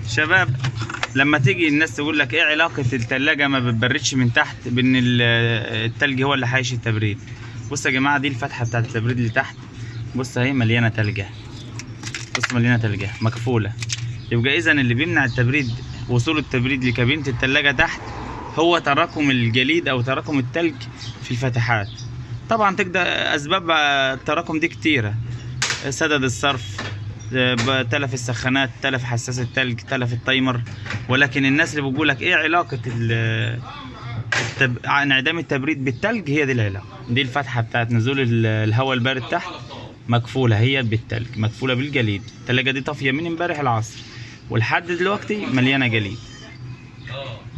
شباب لما تيجي الناس تقول لك ايه علاقة التلاجة ما بتبردش من تحت بان ال- التلج هو اللي حايش التبريد بص يا جماعة دي الفتحة بتاعت التبريد اللي تحت بص اهي مليانة تلجة بص مليانة تلجة مكفولة يبقى اذا اللي بيمنع التبريد وصول التبريد لكابينة التلاجة تحت هو تراكم الجليد او تراكم التلج في الفتحات طبعا تقدر اسباب التراكم دي كتيرة سدد الصرف ب- تلف السخانات تلف حساس التلج تلف التايمر ولكن الناس اللي بيقول لك ايه علاقة ال- التب... انعدام التبريد بالتلج هي دي العلاقة دي الفتحة بتاعت نزول ال- الهواء البارد تحت مكفولة هي بالتلج مكفولة بالجليد التلاجة دي طافية من امبارح العصر ولحد دلوقتي مليانة جليد